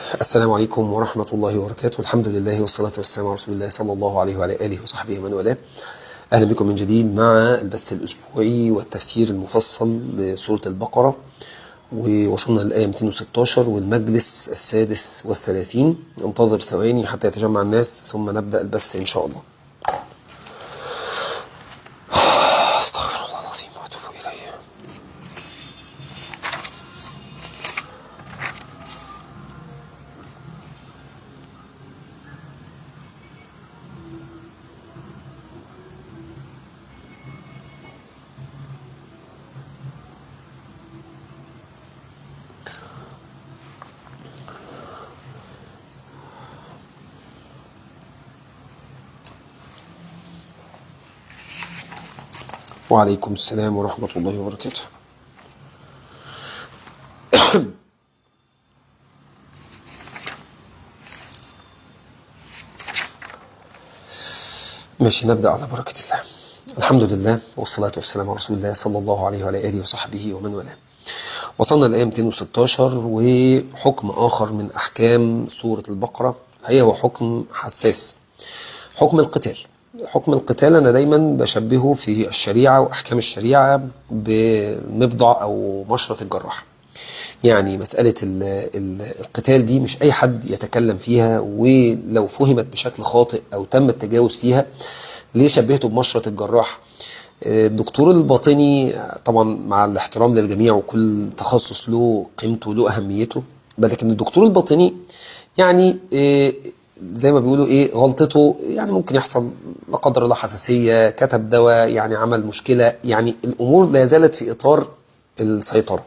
السلام عليكم ورحمة الله وبركاته الحمد لله والصلاة والسلام على رسول الله صلى الله عليه وعلى آله وصحبه ومن والاه أهلا بكم من جديد مع البث الأسبوعي والتفسير المفصل لسورة البقرة ووصلنا للآية 216 والمجلس السادس والثلاثين ننتظر ثواني حتى يتجمع الناس ثم نبدأ البث إن شاء الله استغفر الله العظيم وأتوب إليه وعليكم السلام ورحمة الله وبركاته ماشي نبدأ على بركة الله الحمد لله والصلاة والسلام على رسول الله صلى الله عليه وعلى آله وصحبه ومن والاه وصلنا للآية 216 وحكم آخر من أحكام سورة البقرة هي هو حكم حساس حكم القتال حكم القتال أنا دايما بشبهه في الشريعة وأحكام الشريعة بمبضع أو مشرط الجراح يعني مسألة ال ال القتال دي مش أي حد يتكلم فيها ولو فهمت بشكل خاطئ أو تم التجاوز فيها ليه شبهته بمشرط الجراح الدكتور الباطني طبعا مع الاحترام للجميع وكل تخصص له قيمته له أهميته لكن الدكتور الباطني يعني زي ما بيقولوا ايه غلطته يعني ممكن يحصل لا قدر الله حساسيه كتب دواء يعني عمل مشكله يعني الامور لا زالت في اطار السيطره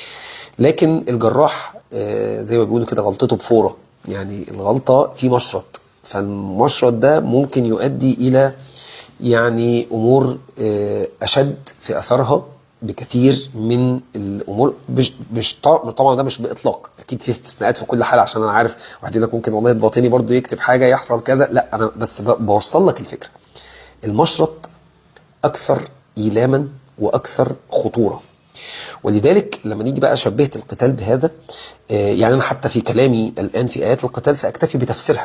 لكن الجراح زي ما بيقولوا كده غلطته بفوره يعني الغلطه في مشرط فالمشرط ده ممكن يؤدي الى يعني امور اشد في اثرها بكثير من الامور مش مش طبعا ده مش باطلاق اكيد في استثناءات في كل حاله عشان انا عارف واحد يقول لك ممكن والله الباطني برضو يكتب حاجه يحصل كذا لا انا بس بوصل لك الفكره المشرط اكثر ايلاما واكثر خطوره ولذلك لما نيجي بقى شبهت القتال بهذا يعني انا حتى في كلامي الان في ايات القتال ساكتفي بتفسيرها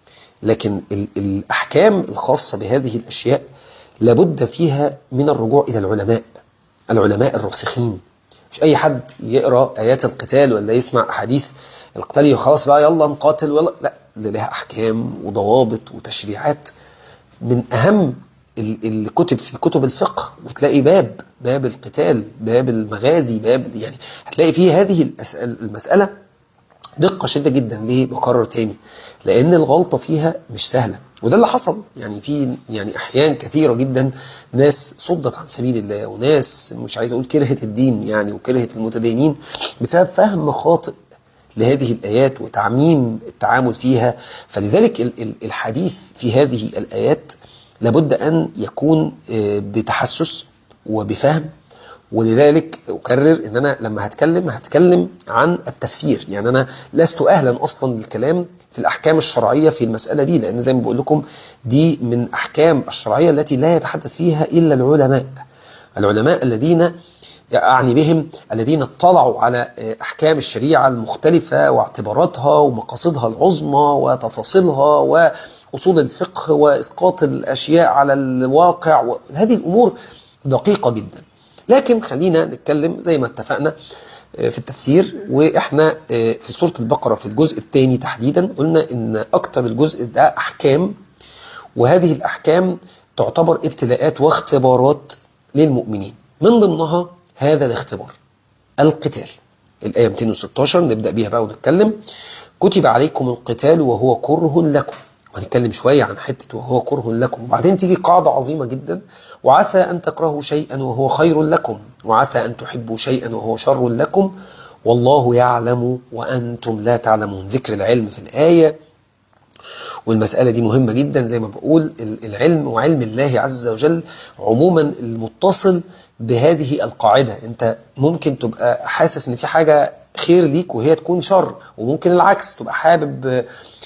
لكن الاحكام الخاصه بهذه الاشياء لابد فيها من الرجوع الى العلماء العلماء الراسخين مش اي حد يقرا ايات القتال ولا يسمع احاديث القتال خلاص بقى يلا نقاتل ولا لا اللي لها احكام وضوابط وتشريعات من اهم الكتب في كتب الفقه وتلاقي باب باب القتال باب المغازي باب يعني هتلاقي فيه هذه المساله دقه شديده جدا ليه بكرر تاني لان الغلطه فيها مش سهله وده اللي حصل يعني في يعني احيان كثيره جدا ناس صدت عن سبيل الله وناس مش عايز اقول كرهت الدين يعني وكرهت المتدينين بسبب فهم خاطئ لهذه الايات وتعميم التعامل فيها فلذلك الحديث في هذه الايات لابد ان يكون بتحسس وبفهم ولذلك أكرر أن أنا لما هتكلم هتكلم عن التفسير يعني أنا لست أهلا أصلا للكلام في الأحكام الشرعية في المسألة دي لأن زي ما بقول لكم دي من أحكام الشرعية التي لا يتحدث فيها إلا العلماء العلماء الذين أعني بهم الذين اطلعوا على أحكام الشريعة المختلفة واعتباراتها ومقاصدها العظمى وتفاصيلها وأصول الفقه وإسقاط الأشياء على الواقع هذه الأمور دقيقة جدا لكن خلينا نتكلم زي ما اتفقنا في التفسير واحنا في سورة البقرة في الجزء الثاني تحديدا قلنا ان اكتر الجزء ده احكام وهذه الاحكام تعتبر ابتلاءات واختبارات للمؤمنين من ضمنها هذا الاختبار القتال الآية 216 نبدأ بيها بقى ونتكلم كتب عليكم القتال وهو كره لكم وهنتكلم شوية عن حتة وهو كره لكم وبعدين تيجي قاعدة عظيمة جدا وعسى أن تكرهوا شيئا وهو خير لكم وعسى أن تحبوا شيئا وهو شر لكم والله يعلم وأنتم لا تعلمون ذكر العلم في الآية والمسألة دي مهمة جدا زي ما بقول العلم وعلم الله عز وجل عموما المتصل بهذه القاعدة انت ممكن تبقى حاسس ان في حاجة خير ليك وهي تكون شر وممكن العكس تبقى حابب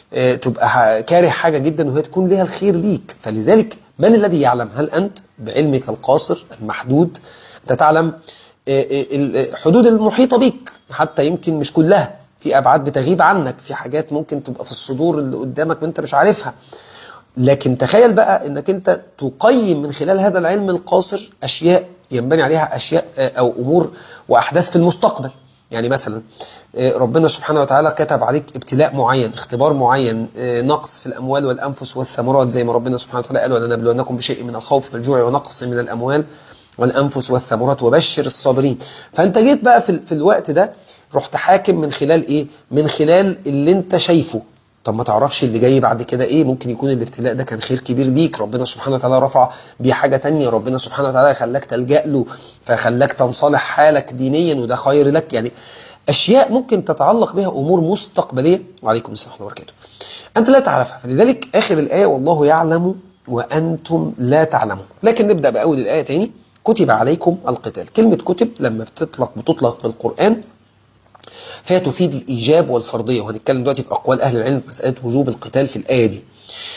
تبقى كاره حاجة جدا وهي تكون ليها الخير ليك فلذلك من الذي يعلم هل أنت بعلمك القاصر المحدود أنت تعلم الحدود المحيطة بك حتى يمكن مش كلها في ابعاد بتغيب عنك في حاجات ممكن تبقى في الصدور اللي قدامك وانت مش عارفها لكن تخيل بقى انك انت تقيم من خلال هذا العلم القاصر اشياء ينبني عليها اشياء او امور واحداث في المستقبل يعني مثلا ربنا سبحانه وتعالى كتب عليك ابتلاء معين اختبار معين نقص في الاموال والانفس والثمرات زي ما ربنا سبحانه وتعالى قال ولنبلونكم بشيء من الخوف والجوع ونقص من الاموال والانفس والثمرات وبشر الصابرين فانت جيت بقى في, في الوقت ده رحت حاكم من خلال ايه من خلال اللي انت شايفه طب ما تعرفش اللي جاي بعد كده ايه ممكن يكون الابتلاء ده كان خير كبير ليك ربنا سبحانه وتعالى رفع بيه حاجة تانية ربنا سبحانه وتعالى خلاك تلجأ له فخلاك تنصلح حالك دينيا وده خير لك يعني أشياء ممكن تتعلق بها أمور مستقبلية وعليكم السلام ورحمة الله وبركاته أنت لا تعرفها فلذلك آخر الآية والله يعلم وأنتم لا تعلمون لكن نبدأ بأول الآية تاني كتب عليكم القتال كلمة كتب لما بتطلق بتطلق في القرآن فهي تفيد الإيجاب والفرضية وهنتكلم دلوقتي في أقوال أهل العلم في مسألة وجوب القتال في الآية دي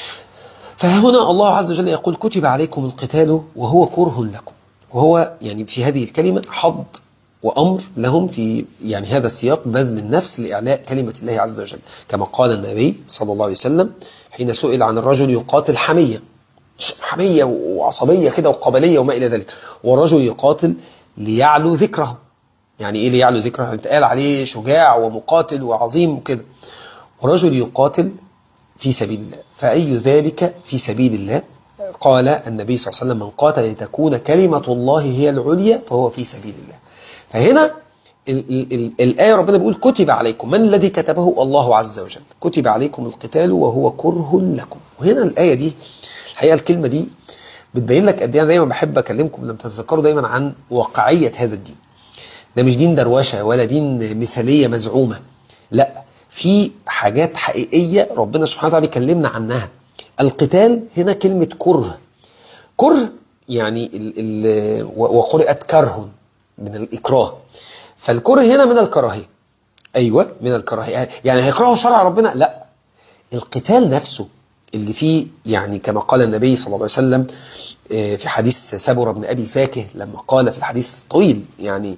فهنا الله عز وجل يقول كتب عليكم القتال وهو كره لكم وهو يعني في هذه الكلمة حض وأمر لهم في يعني هذا السياق بذل النفس لإعلاء كلمة الله عز وجل كما قال النبي صلى الله عليه وسلم حين سئل عن الرجل يقاتل حمية حمية وعصبية كده وقبلية وما إلى ذلك والرجل يقاتل ليعلو ذكره يعني إيه ليعلو ذكره انت قال عليه شجاع ومقاتل وعظيم وكده ورجل يقاتل في سبيل الله فأي ذلك في سبيل الله قال النبي صلى الله عليه وسلم من قاتل لتكون كلمة الله هي العليا فهو في سبيل الله فهنا ال ال ال الآية ربنا بيقول كتب عليكم من الذي كتبه الله عز وجل كتب عليكم القتال وهو كره لكم وهنا الآية دي الحقيقة الكلمة دي بتبين لك قد ايه انا دايما بحب اكلمكم لما تتذكروا دايما عن واقعية هذا الدين ده مش دين دروشة ولا دين مثالية مزعومة لا في حاجات حقيقية ربنا سبحانه وتعالى بيكلمنا عنها القتال هنا كلمة كره كره يعني ال ال وقرئت كره من الإكراه فالكره هنا من الكراهية أيوة من الكراهية يعني هيكرهوا شرع ربنا لا القتال نفسه اللي فيه يعني كما قال النبي صلى الله عليه وسلم في حديث سبر بن أبي فاكه لما قال في الحديث الطويل يعني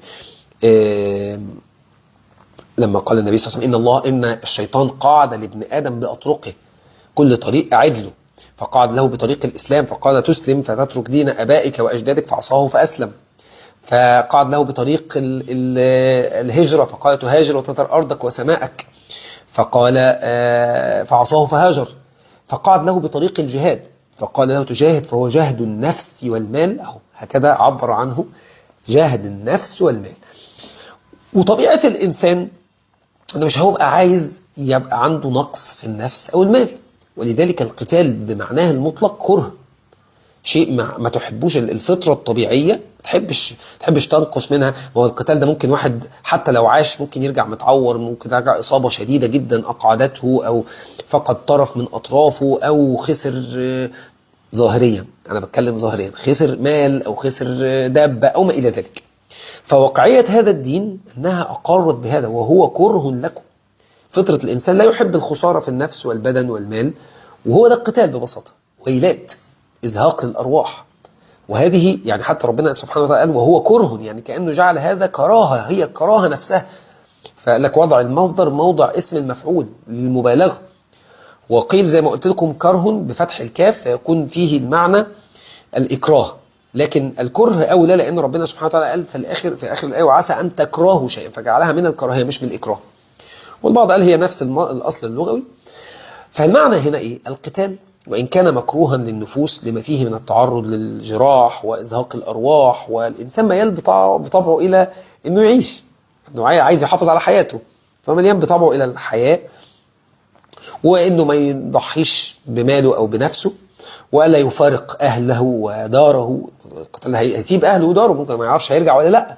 لما قال النبي صلى الله عليه وسلم إن الله إن الشيطان قاعد لابن آدم بأطرقه كل طريق عدله فقعد له بطريق الإسلام فقال تسلم فتترك دين أبائك وأجدادك فعصاه فأسلم فقعد له بطريق ال ال الهجرة فقال تهاجر وتذر أرضك وسماءك فقال فعصاه فهاجر فقعد له بطريق الجهاد فقال له تجاهد فهو جهد النفس والمال أهو هكذا عبر عنه جاهد النفس والمال وطبيعة الإنسان أنه مش هيبقى عايز يبقى عنده نقص في النفس أو المال ولذلك القتال بمعناه المطلق كره شيء ما, ما تحبوش الفطرة الطبيعية ما تحبش تحبش تنقص منها هو القتال ده ممكن واحد حتى لو عاش ممكن يرجع متعور ممكن يرجع إصابة شديدة جدا أقعدته أو فقد طرف من أطرافه أو خسر ظاهريا أنا بتكلم ظاهريا خسر مال أو خسر دابة أو ما إلى ذلك فواقعية هذا الدين أنها أقرت بهذا وهو كره لكم فطرة الإنسان لا يحب الخسارة في النفس والبدن والمال وهو ده القتال ببساطة ويلات إزهاق الأرواح وهذه يعني حتى ربنا سبحانه وتعالى قال وهو كره يعني كأنه جعل هذا كراهة هي الكراهة نفسها فقال لك وضع المصدر موضع اسم المفعول للمبالغة وقيل زي ما قلت لكم كره بفتح الكاف فيكون فيه المعنى الإكراه لكن الكره أولى لأن ربنا سبحانه وتعالى قال في الآخر في آخر الآية وعسى أن تكرهوا شيئا فجعلها من الكراهية مش من الإكراه والبعض قال هي نفس الأصل اللغوي فالمعنى هنا إيه القتال وإن كان مكروها للنفوس لما فيه من التعرض للجراح وإزهاق الأرواح والإنسان ميال بطبعه إلى أنه يعيش أنه عايز يحافظ على حياته فمليان بطبعه إلى الحياة وأنه ما يضحيش بماله أو بنفسه ولا يفارق أهله وداره القتال هيسيب أهله وداره ممكن ما يعرفش هيرجع ولا لأ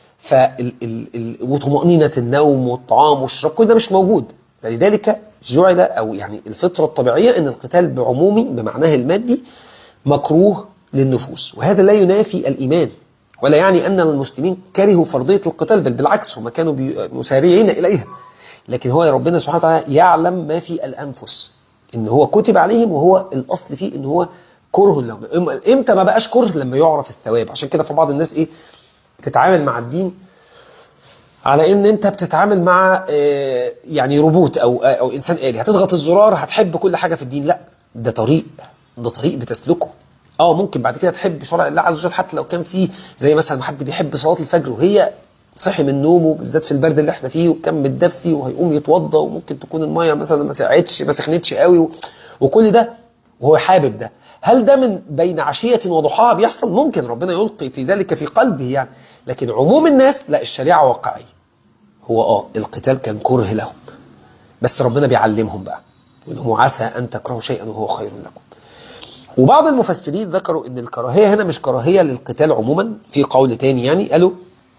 وطمأنينة النوم والطعام والشراب كل ده مش موجود فلذلك جعل أو يعني الفطرة الطبيعية أن القتال بعمومي بمعناه المادي مكروه للنفوس وهذا لا ينافي الإيمان ولا يعني أن المسلمين كرهوا فرضية القتال بل بالعكس هم كانوا مسارعين إليها لكن هو ربنا سبحانه وتعالى يعلم ما في الأنفس إن هو كتب عليهم وهو الأصل فيه إن هو كره لهم إمتى ما بقاش كره لما يعرف الثواب عشان كده في بعض الناس إيه تتعامل مع الدين على ان انت بتتعامل مع آه، يعني روبوت او آه، او انسان آلي هتضغط الزرار هتحب كل حاجة في الدين لا ده طريق ده طريق بتسلكه اه ممكن بعد كده تحب شرع الله عز وجل حتى لو كان فيه زي مثلا حد بيحب صلاة الفجر وهي صحي من نومه بالذات في البرد اللي احنا فيه وكان متدفي وهيقوم يتوضى وممكن تكون الميه مثلا ما ساعدش ما سخنتش قوي و... وكل ده وهو حابب ده هل ده من بين عشية وضحاها بيحصل ممكن ربنا يلقي في ذلك في قلبه يعني لكن عموم الناس لا الشريعة واقعية هو اه القتال كان كره لهم بس ربنا بيعلمهم بقى وانه عسى ان تكرهوا شيئا وهو خير لكم وبعض المفسرين ذكروا ان الكراهية هنا مش كراهية للقتال عموما في قول تاني يعني قالوا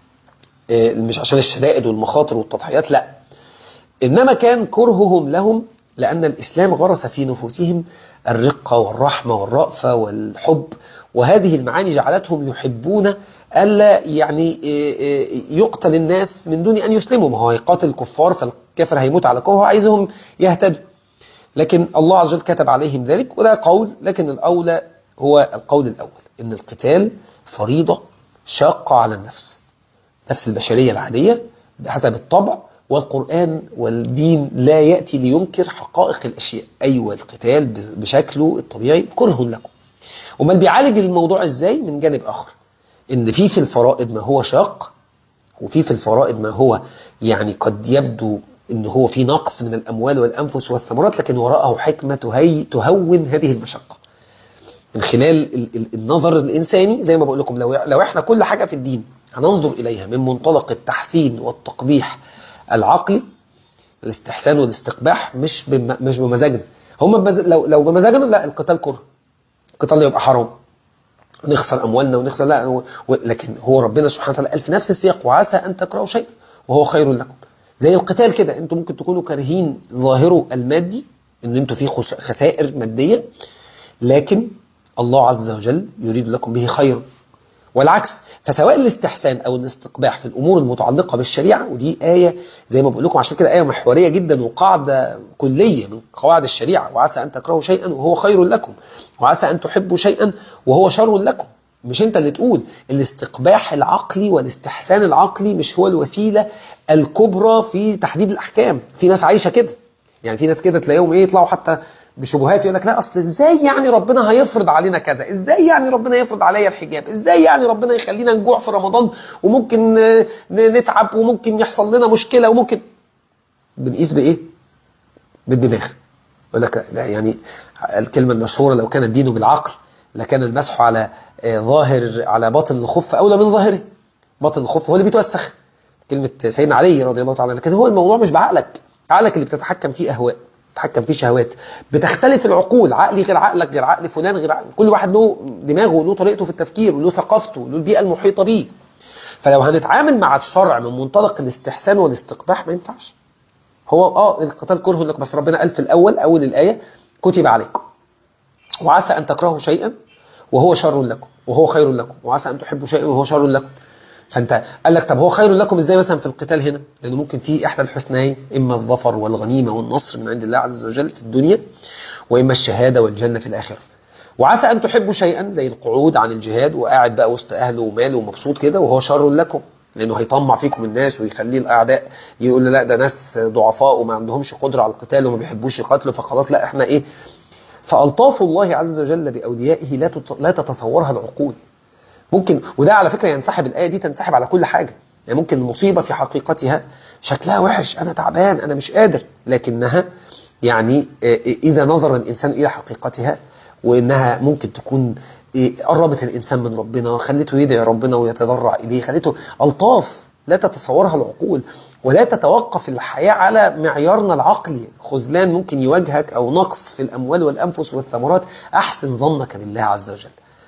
آه، مش عشان الشدائد والمخاطر والتضحيات لا إنما كان كرههم لهم لأن الإسلام غرس في نفوسهم الرقة والرحمة والرأفة والحب وهذه المعاني جعلتهم يحبون ألا يعني آه، آه، يقتل الناس من دون أن يسلموا ما هو هيقاتل الكفار فالكافر هيموت على كفر عايزهم يهتدوا لكن الله عز وجل كتب عليهم ذلك وده قول لكن الأولى هو القول الأول إن القتال فريضة شاقة على النفس نفس البشرية العادية بحسب الطبع والقرآن والدين لا يأتي لينكر حقائق الأشياء أيوة القتال بشكله الطبيعي كره لكم ومن بيعالج الموضوع إزاي من جانب آخر إن في في الفرائض ما هو شاق وفي في الفرائض ما هو يعني قد يبدو إن هو في نقص من الأموال والأنفس والثمرات لكن وراءه حكمة تهي تهون هذه المشقة من خلال ال- ال- النظر الإنساني زي ما بقول لكم لو لو احنا كل حاجة في الدين هننظر إليها من منطلق التحسين والتقبيح العقلي الاستحسان والاستقباح مش بم- مش بمزاجنا هم بمز... لو لو بمزاجنا لا القتال كره القتال يبقى حرام نخسر اموالنا ونخسر لا و... و... لكن هو ربنا سبحانه وتعالى قال في نفس السياق وعسى ان تكرهوا شيئا وهو خير لكم زي القتال كده انتوا ممكن تكونوا كارهين ظاهره المادي ان انتوا فيه خس... خسائر ماديه لكن الله عز وجل يريد لكم به خير والعكس فسواء الاستحسان او الاستقباح في الامور المتعلقه بالشريعه ودي ايه زي ما بقول لكم عشان كده ايه محوريه جدا وقاعده كليه من قواعد الشريعه وعسى ان تكرهوا شيئا وهو خير لكم وعسى ان تحبوا شيئا وهو شر لكم مش انت اللي تقول الاستقباح العقلي والاستحسان العقلي مش هو الوسيله الكبرى في تحديد الاحكام في ناس عايشه كده يعني في ناس كده تلاقيهم ايه يطلعوا حتى بشبهات يقول لك لا اصل ازاي يعني ربنا هيفرض علينا كذا ازاي يعني ربنا يفرض عليا الحجاب ازاي يعني ربنا يخلينا نجوع في رمضان وممكن آه، ن- نتعب وممكن يحصل لنا مشكله وممكن بنقيس بايه بالدماغ يقول لك لا يعني الكلمه المشهوره لو كان الدين بالعقل لكان المسح على آه، ظاهر على باطن الخف اولى من ظاهره باطن الخف هو اللي بيتوسخ كلمه سيدنا علي رضي الله تعالى عنه. لكن هو الموضوع مش بعقلك عقلك اللي بتتحكم فيه اهواء بتتحكم فيه شهوات بتختلف العقول عقلي غير عقلك غير عقل فلان غير عقل كل واحد له دماغه وله طريقته في التفكير وله ثقافته وله البيئه المحيطه بيه فلو هنتعامل مع الشرع من منطلق الاستحسان والاستقباح ما ينفعش هو اه القتال كره لك بس ربنا قال في الاول اول الايه كتب عليكم وعسى ان تكرهوا شيئا وهو شر لكم وهو خير لكم وعسى ان تحبوا شيئا وهو شر لكم فانت قال لك طب هو خير لكم ازاي مثلا في القتال هنا لانه ممكن في احدى الحسنيين اما الظفر والغنيمه والنصر من عند الله عز وجل في الدنيا واما الشهاده والجنه في الاخره وعسى ان تحبوا شيئا زي القعود عن الجهاد وقاعد بقى وسط اهله وماله ومبسوط كده وهو شر لكم لانه هيطمع فيكم الناس ويخليه الاعداء يقول لا ده ناس ضعفاء وما عندهمش قدره على القتال وما بيحبوش يقاتلوا فخلاص لا احنا ايه فالطاف الله عز وجل باوليائه لا تت- لا تتصورها العقول ممكن وده على فكرة ينسحب الآية دي تنسحب على كل حاجة يعني ممكن المصيبة في حقيقتها شكلها وحش أنا تعبان أنا مش قادر لكنها يعني آه، إذا نظر الإنسان إلى حقيقتها وإنها ممكن تكون آه، قربت الإنسان من ربنا خلته يدعي ربنا ويتضرع إليه خلته ألطاف لا تتصورها العقول ولا تتوقف الحياة على معيارنا العقلي خذلان ممكن يواجهك أو نقص في الأموال والأنفس والثمرات أحسن ظنك بالله عز وجل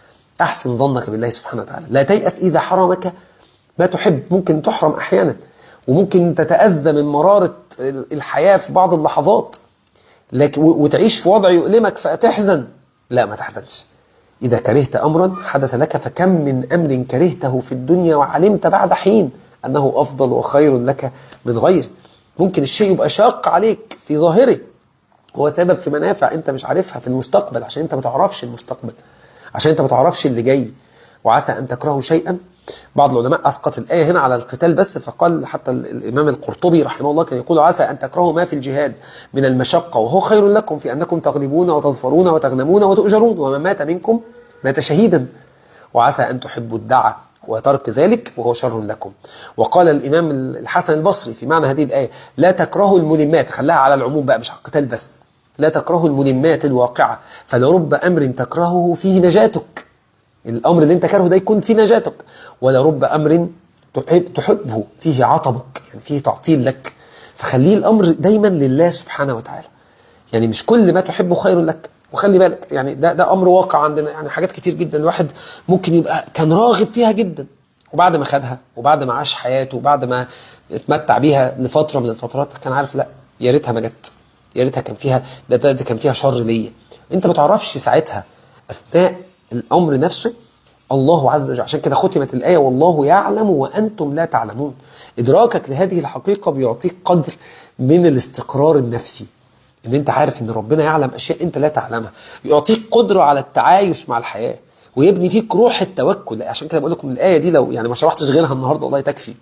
أحسن ظنك بالله سبحانه وتعالى لا تيأس إذا حرمك ما تحب ممكن تحرم أحيانا وممكن تتأذى من مرارة الحياة في بعض اللحظات لكن وتعيش في وضع يؤلمك فتحزن لا ما تحزنش إذا كرهت أمرا حدث لك فكم من أمر كرهته في الدنيا وعلمت بعد حين أنه أفضل وخير لك من غيره ممكن الشيء يبقى شاق عليك في ظاهره هو سبب في منافع أنت مش عارفها في المستقبل عشان أنت ما تعرفش المستقبل عشان أنت ما تعرفش اللي جاي وعسى أن تكرهوا شيئا بعض العلماء أسقط الآية هنا على القتال بس فقال حتى الإمام القرطبي رحمه الله كان يقول عسى أن تكرهوا ما في الجهاد من المشقة وهو خير لكم في أنكم تغلبون وتظفرون وتغنمون وتؤجرون ومن مات منكم مات شهيدا وعسى أن تحبوا الدعة وترك ذلك وهو شر لكم وقال الإمام الحسن البصري في معنى هذه الآية لا تكرهوا الملمات خلاها على العموم بقى مش على القتال بس لا تكرهوا الملمات الواقعة فلرب أمر تكرهه فيه نجاتك الأمر اللي انت كرهه ده يكون فيه نجاتك ولرب أمر تحب تحبه فيه عطبك يعني فيه تعطيل لك فخليه الأمر دايما لله سبحانه وتعالى يعني مش كل ما تحبه خير لك وخلي بالك يعني ده ده امر واقع عندنا يعني حاجات كتير جدا الواحد ممكن يبقى كان راغب فيها جدا وبعد ما خدها وبعد ما عاش حياته وبعد ما اتمتع بيها لفتره من الفترات كان عارف لا يا ريتها ما جت يا ريتها كان فيها ده, ده, ده كان فيها شر ليا انت ما تعرفش ساعتها اثناء الامر نفسه الله عز وجل عشان كده ختمت الآية والله يعلم وأنتم لا تعلمون إدراكك لهذه الحقيقة بيعطيك قدر من الاستقرار النفسي ان انت عارف ان ربنا يعلم اشياء انت لا تعلمها يعطيك قدرة على التعايش مع الحياة ويبني فيك روح التوكل عشان كده بقول لكم الايه دي لو يعني ما شرحتش غيرها النهارده والله تكفي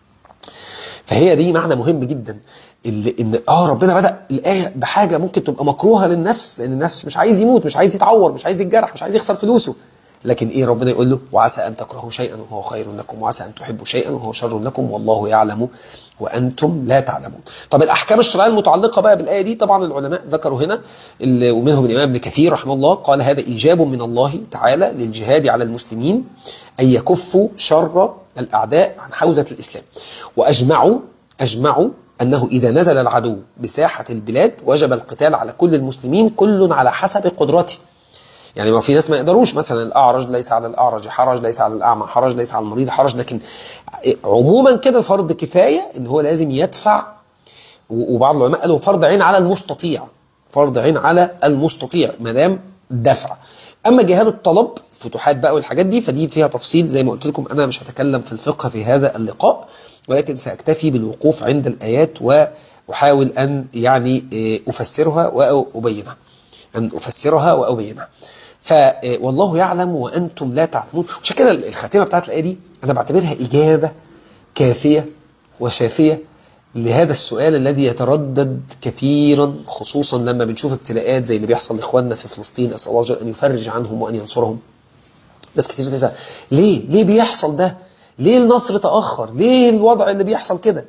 فهي دي معنى مهم جدا اللي ان اه ربنا بدا الايه بحاجه ممكن تبقى مكروهه للنفس لان النفس مش عايز يموت مش عايز يتعور مش عايز يتجرح مش عايز يخسر فلوسه لكن ايه ربنا يقول له وعسى ان تكرهوا شيئا وهو خير لكم وعسى ان تحبوا شيئا وهو شر لكم والله يعلم وانتم لا تعلمون طب الاحكام الشرعيه المتعلقه بقى بالايه دي طبعا العلماء ذكروا هنا ومنهم الامام ابن كثير رحمه الله قال هذا ايجاب من الله تعالى للجهاد على المسلمين ان يكفوا شر الاعداء عن حوزه الاسلام واجمعوا اجمعوا أنه إذا نزل العدو بساحة البلاد وجب القتال على كل المسلمين كل على حسب قدرته يعني ما في ناس ما يقدروش مثلا الأعرج ليس على الأعرج حرج ليس على الأعمى حرج ليس على المريض حرج لكن عموما كده فرض كفاية إن هو لازم يدفع وبعض العلماء قالوا فرض عين على المستطيع فرض عين على المستطيع ما دام دفع أما جهاد الطلب فتوحات بقى والحاجات دي فدي فيها تفصيل زي ما قلت لكم أنا مش هتكلم في الفقه في هذا اللقاء ولكن سأكتفي بالوقوف عند الآيات وأحاول أن يعني أفسرها وأبينها أن أفسرها وأبينها فوالله يعلم وأنتم لا تعلمون عشان كده الخاتمة بتاعت الآية دي أنا بعتبرها إجابة كافية وشافية لهذا السؤال الذي يتردد كثيرا خصوصا لما بنشوف ابتلاءات زي اللي بيحصل لإخواننا في فلسطين أسأل الله جل أن يفرج عنهم وأن ينصرهم بس كتير تسأل ليه؟ ليه بيحصل ده؟ ليه النصر تأخر؟ ليه الوضع اللي بيحصل كده؟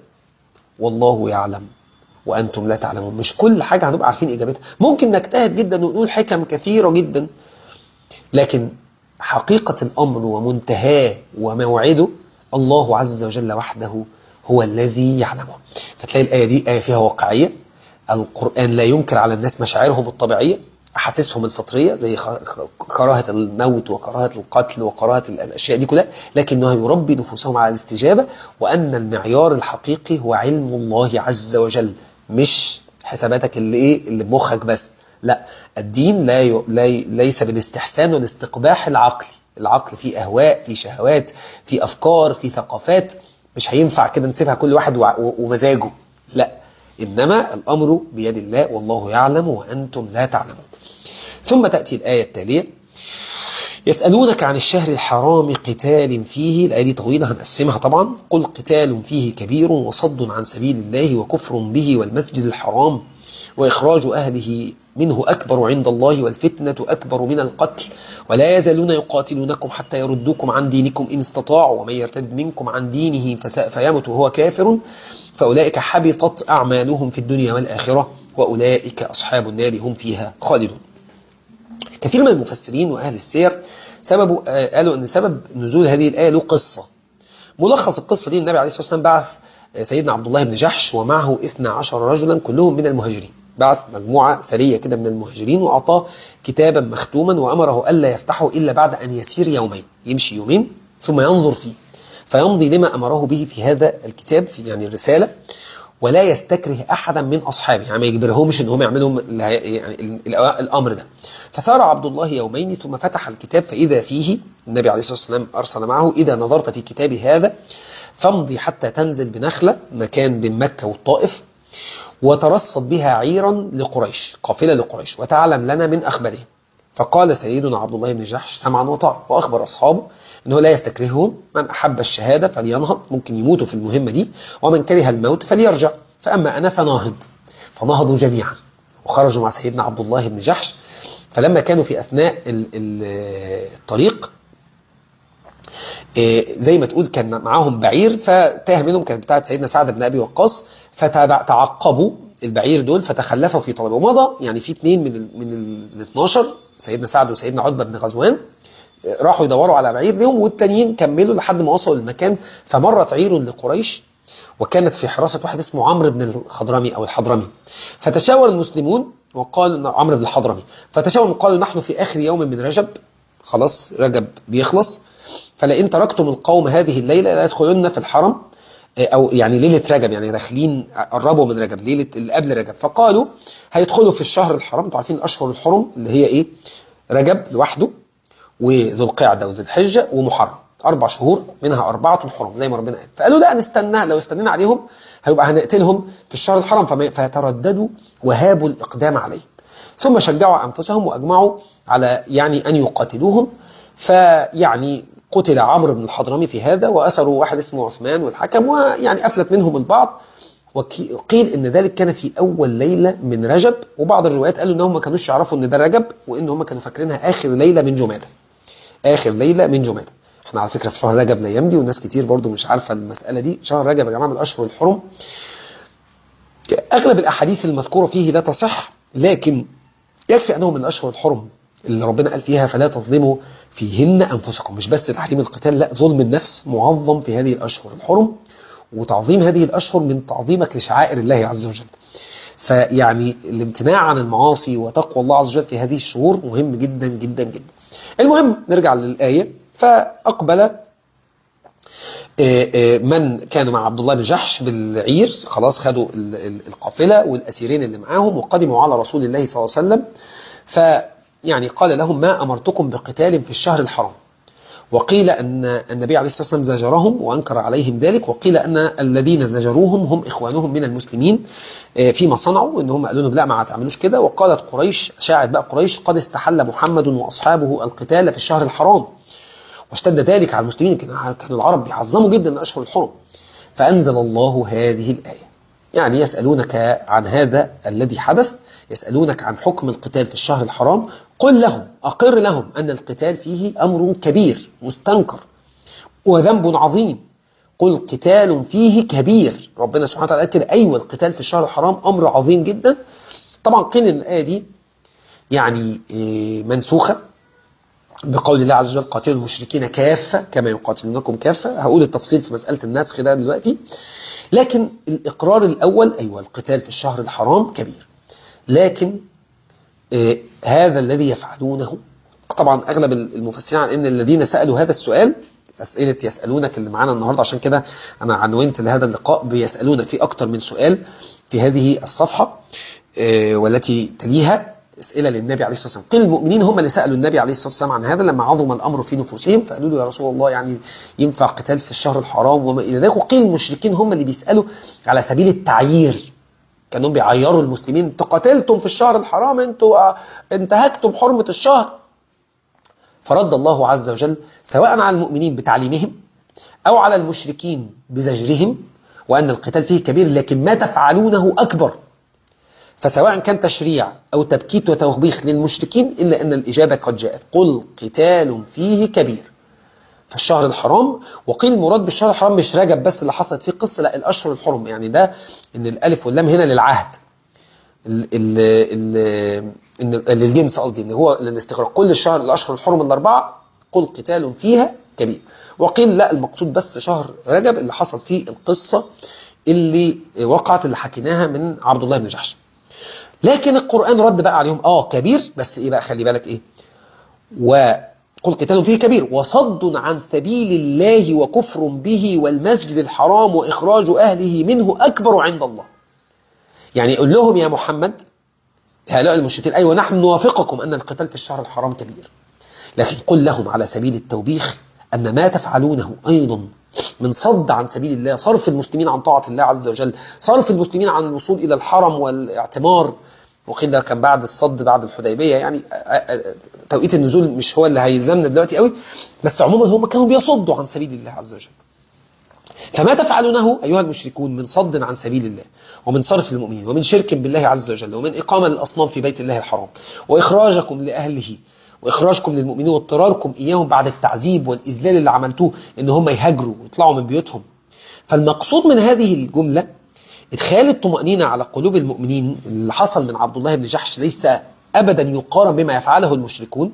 والله يعلم وأنتم لا تعلمون مش كل حاجة هنبقى عارفين إجابتها ممكن نجتهد جدا ونقول حكم كثيرة جدا لكن حقيقة الأمر ومنتهاه وموعده الله عز وجل وحده هو الذي يعلمه فتلاقي الآية دي آية فيها واقعية القرآن لا ينكر على الناس مشاعرهم الطبيعية أحاسيسهم الفطرية زي كراهة الموت وكراهة القتل وكراهة الأشياء دي كلها لكنه يربي نفوسهم على الاستجابة وأن المعيار الحقيقي هو علم الله عز وجل مش حساباتك اللي إيه اللي بمخك بس لا الدين لا ي... لا ي... ليس بالاستحسان والاستقباح العقلي العقل فيه أهواء فيه شهوات فيه أفكار فيه ثقافات مش هينفع كده نسيبها كل واحد و... ومزاجه لا إنما الأمر بيد الله والله يعلم وأنتم لا تعلمون ثم تأتي الآية التالية يسألونك عن الشهر الحرام قتال فيه الآية دي طويلة هنقسمها طبعا قل قتال فيه كبير وصد عن سبيل الله وكفر به والمسجد الحرام وإخراج أهله منه أكبر عند الله والفتنة أكبر من القتل ولا يزالون يقاتلونكم حتى يردوكم عن دينكم إن استطاعوا ومن يرتد منكم عن دينه فيمت وهو كافر فأولئك حبطت أعمالهم في الدنيا والآخرة وأولئك أصحاب النار هم فيها خالدون كثير من المفسرين وأهل السير سببوا قالوا أن سبب نزول هذه الآية له قصة ملخص القصة دي النبي عليه الصلاة والسلام بعث سيدنا عبد الله بن جحش ومعه 12 رجلا كلهم من المهاجرين بعث مجموعة سرية كده من المهاجرين وأعطاه كتابا مختوما وأمره ألا يفتحه إلا بعد أن يسير يومين يمشي يومين ثم ينظر فيه فيمضي لما أمره به في هذا الكتاب في يعني الرسالة ولا يستكره أحدا من أصحابه يعني ما يجبرهمش أن هم يعملوا يعني الأمر ده فسار عبد الله يومين ثم فتح الكتاب فإذا فيه النبي عليه الصلاة والسلام أرسل معه إذا نظرت في كتاب هذا فامضي حتى تنزل بنخلة مكان بين مكة والطائف وترصد بها عيرا لقريش قافلة لقريش وتعلم لنا من أخبارهم فقال سيدنا عبد الله بن جحش سمعا وطاعة وأخبر أصحابه أنه لا يستكرههم من أحب الشهادة فلينهض ممكن يموتوا في المهمة دي ومن كره الموت فليرجع فأما أنا فناهض فنهضوا جميعا وخرجوا مع سيدنا عبد الله بن جحش فلما كانوا في أثناء الطريق زي ما تقول كان معاهم بعير فتاه منهم كانت بتاعت سيدنا سعد بن أبي وقاص فتعقبوا البعير دول فتخلفوا في طلبه ومضى يعني في اثنين من ال من ال 12 سيدنا سعد وسيدنا عتبه بن غزوان راحوا يدوروا على بعير لهم والتانيين كملوا لحد ما وصلوا المكان فمرت عير لقريش وكانت في حراسة واحد اسمه عمرو بن الخضرمي أو الحضرمي فتشاور المسلمون وقال عمرو بن الحضرمي فتشاوروا قالوا نحن في آخر يوم من رجب خلاص رجب بيخلص فلئن تركتم القوم هذه الليلة لا يدخلن في الحرم او يعني ليله رجب يعني داخلين قربوا من رجب ليله اللي قبل رجب فقالوا هيدخلوا في الشهر الحرام انتوا عارفين الاشهر الحرم اللي هي ايه رجب لوحده وذو القعده وذو الحجه ومحرم اربع شهور منها اربعه حرم زي ما ربنا قال فقالوا لا نستنى لو استنينا عليهم هيبقى هنقتلهم في الشهر الحرام فيترددوا وهابوا الاقدام عليه ثم شجعوا انفسهم واجمعوا على يعني ان يقاتلوهم فيعني قتل عمرو بن الحضرمي في هذا وأسروا واحد اسمه عثمان والحكم ويعني أفلت منهم البعض وقيل ان ذلك كان في اول ليله من رجب وبعض الروايات قالوا انهم ما كانوش يعرفوا ان ده رجب وان هم كانوا فاكرينها اخر ليله من جماده اخر ليله من جماده احنا على فكره في شهر رجب الايام دي وناس كتير برضو مش عارفه المساله دي شهر رجب يا جماعه من الاشهر الحرم اغلب الاحاديث المذكوره فيه لا تصح لكن يكفي انه من الاشهر الحرم اللي ربنا قال فيها فلا تظلموا فيهن أنفسكم مش بس تحريم القتال لا ظلم النفس معظم في هذه الأشهر الحرم وتعظيم هذه الأشهر من تعظيمك لشعائر الله عز وجل فيعني الامتناع عن المعاصي وتقوى الله عز وجل في هذه الشهور مهم جدا جدا جدا المهم نرجع للآية فأقبل من كانوا مع عبد الله بن جحش بالعير خلاص خدوا القافلة والأسيرين اللي معاهم وقدموا على رسول الله صلى الله عليه وسلم ف يعني قال لهم ما أمرتكم بقتال في الشهر الحرام وقيل أن النبي عليه الصلاة والسلام زجرهم وأنكر عليهم ذلك وقيل أن الذين زجروهم هم إخوانهم من المسلمين فيما صنعوا إن هم قالوا لهم لا ما تعملوش كده وقالت قريش شاعت بقى قريش قد استحل محمد وأصحابه القتال في الشهر الحرام واشتد ذلك على المسلمين كانوا العرب بيعظموا جدا الأشهر الحرم فأنزل الله هذه الآية يعني يسألونك عن هذا الذي حدث يسألونك عن حكم القتال في الشهر الحرام قل لهم أقر لهم أن القتال فيه أمر كبير مستنكر وذنب عظيم قل قتال فيه كبير ربنا سبحانه وتعالى قال كده أيوة القتال في الشهر الحرام أمر عظيم جدا طبعا قيل إن الآية دي يعني منسوخة بقول الله عز وجل قاتلوا المشركين كافة كما يقاتلونكم كافة هقول التفصيل في مسألة النسخ ده دلوقتي لكن الإقرار الأول أيوة القتال في الشهر الحرام كبير لكن آه هذا الذي يفعلونه طبعا أغلب المفسرين عن أن الذين سألوا هذا السؤال أسئلة يسألونك اللي معانا النهاردة عشان كده أنا عنونت لهذا اللقاء بيسألونك في أكتر من سؤال في هذه الصفحة آه والتي تليها أسئلة للنبي عليه الصلاة والسلام قيل المؤمنين هم اللي سألوا النبي عليه الصلاة والسلام عن هذا لما عظم الأمر في نفوسهم فقالوا له يا رسول الله يعني ينفع قتال في الشهر الحرام وما إلى ذلك وقيل المشركين هم اللي بيسألوا على سبيل التعيير كانوا بيعيروا المسلمين انتوا قتلتم في الشهر الحرام انتوا انتهكتم حرمة الشهر فرد الله عز وجل سواء على المؤمنين بتعليمهم أو على المشركين بزجرهم وأن القتال فيه كبير لكن ما تفعلونه أكبر فسواء كان تشريع أو تبكيت وتوبيخ للمشركين إلا أن الإجابة قد جاءت قل قتال فيه كبير فالشهر الحرام وقيل المراد بالشهر الحرام مش رجب بس اللي حصلت فيه قصة لا الأشهر الحرم يعني ده إن الألف واللام هنا للعهد ال ال ال للجنس قصدي إن هو للاستغراق كل الشهر الأشهر الحرم الأربعة قل قتال فيها كبير وقيل لا المقصود بس شهر رجب اللي حصل فيه القصة اللي وقعت اللي حكيناها من عبد الله بن جحش لكن القرآن رد بقى عليهم اه كبير بس ايه بقى خلي بالك ايه وقل قتال فيه كبير وصد عن سبيل الله وكفر به والمسجد الحرام وإخراج أهله منه أكبر عند الله يعني يقول لهم يا محمد هؤلاء المشركين أيوة نحن نوافقكم أن القتال في الشهر الحرام كبير لكن قل لهم على سبيل التوبيخ أن ما تفعلونه أيضا من صد عن سبيل الله صرف المسلمين عن طاعة الله عز وجل صرف المسلمين عن الوصول إلى الحرم والاعتمار وقيل ده كان بعد الصد بعد الحديبيه يعني توقيت النزول مش هو اللي هيلزمنا دلوقتي قوي بس عموما هم كانوا بيصدوا عن سبيل الله عز وجل فما تفعلونه أيها المشركون من صد عن سبيل الله ومن صرف المؤمنين ومن شرك بالله عز وجل ومن إقامة للأصنام في بيت الله الحرام وإخراجكم لأهله وإخراجكم للمؤمنين واضطراركم إياهم بعد التعذيب والإذلال اللي عملتوه إن هم يهاجروا ويطلعوا من بيوتهم فالمقصود من هذه الجملة إدخال الطمأنينة على قلوب المؤمنين اللي حصل من عبد الله بن جحش ليس أبدا يقارن بما يفعله المشركون